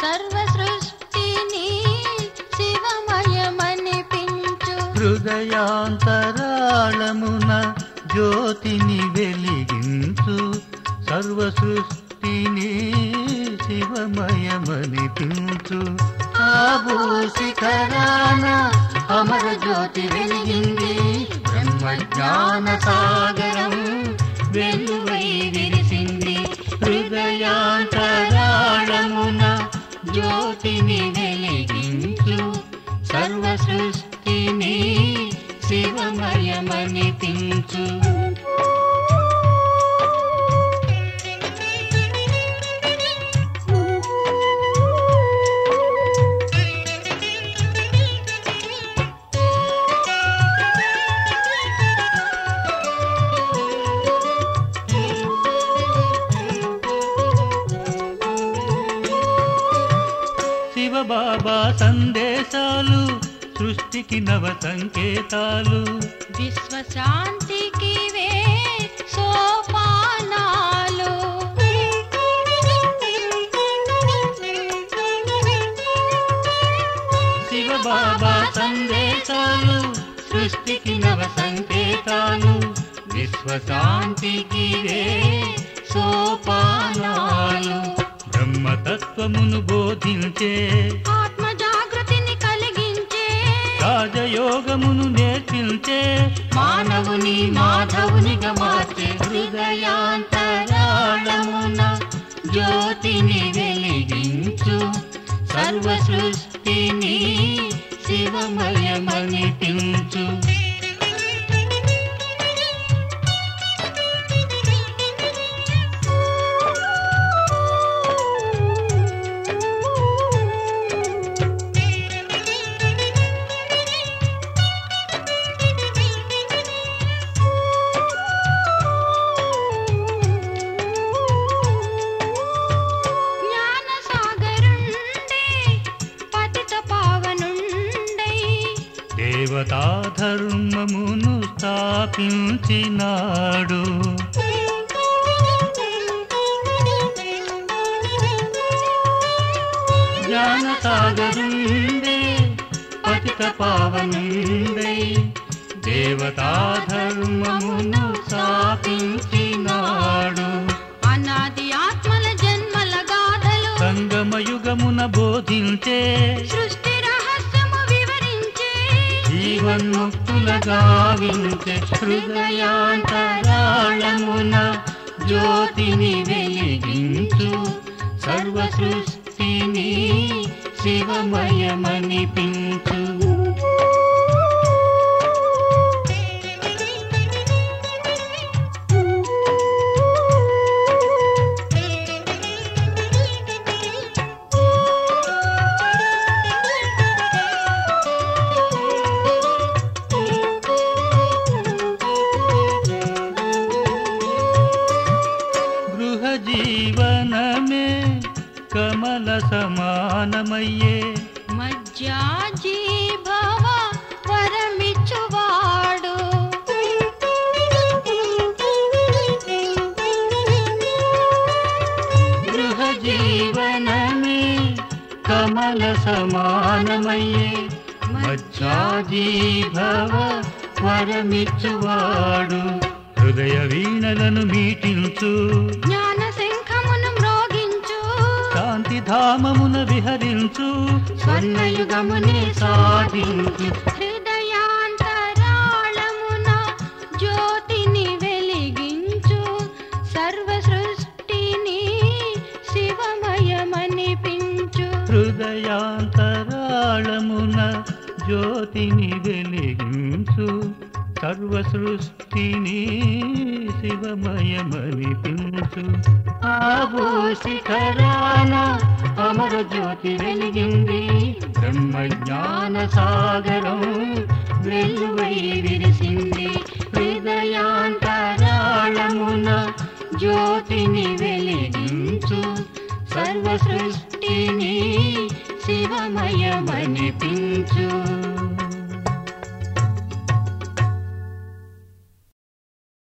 సర్వ సృష్టిని శివమయమనిపించు హృదయాంతరాళమున జ్యోతిని వెలిగించు సర్వ సృష్టిని శివమయమనిపించు ఆబూ శిఖరాన అమర జ్యోతి వెలిగింది బ్రహ్మజ్ఞాన సాగరం వెలువై విరిసింది హృదయాంతరాళమున జ్యోతిని వెలిగించు సర్వ సృష్టిని శివమయమనిపించు శివబాబా సందేశాలు సృష్టికి నవ సంకేతాలు విశ్వశాంతికి వే సోపానాలు శివబాబా సందేశాలు సృష్టికి నవ సంకేతాలు విశ్వశాంతికి వే సోపానాలు బ్రహ్మతత్వమును బోధించే ఆత్మ జాగృతిని కలిగించే రాజయోగమును నేర్పించే మానవుని మాధవునిగా మార్చే హృదయాంతరాళమున జ్యోతిని వెలిగించు సర్వ సృష్టిని శివమయమనిపించు జ్ఞాన సాగరుండే పతిత పావనుండై దేవతా ధర్మమును స్థాపించినాడు జ్ఞాన సాగరుండే పతిత పావనుండై దేవతా ధర్మమును స్థాపించినాడు అనాది ఆత్మల జన్మల గాథలు సంగమయుగమున బోధించే సృష్టి రహస్యము వివరించే జీవన్ముక్తుల గావించే హృదయాంతరాళమున జ్యోతిని వెలిగించు సర్వ సృష్టిని శివమయమనిపించు గృహ జీవనమే కమల సమానమయ్యే మజ్జాజీ భవ వరమిచ్చువాడు గృహ జీవనమే కమల సమానమయ్యే మజ్జాజీభవ వరమిచ్చువాడు హృదయ వీణలను మీటించు జ్ఞాన శంఖమును మ్రోగించు శాంతి ధామమున విహరించు స్వర్ణయుగమునే సాధించు హృదయాంతరాళమున జ్యోతిని వెలిగించు సర్వ సృష్టిని శివమయమనిపించు హృదయాంతరాళమున జ్యోతిని వెలిగించు సర్వ సృష్టిని శివమయమనిపించు ఆవో శిఖరాన అమర జ్యోతి వెలిగింది బ్రహ్మజ్ఞాన సాగరం వెలువై విరిసింది హృదయాంతరాళమున జ్యోతిని వెలిగించు సర్వ సృష్టిని శివమయమనిపించు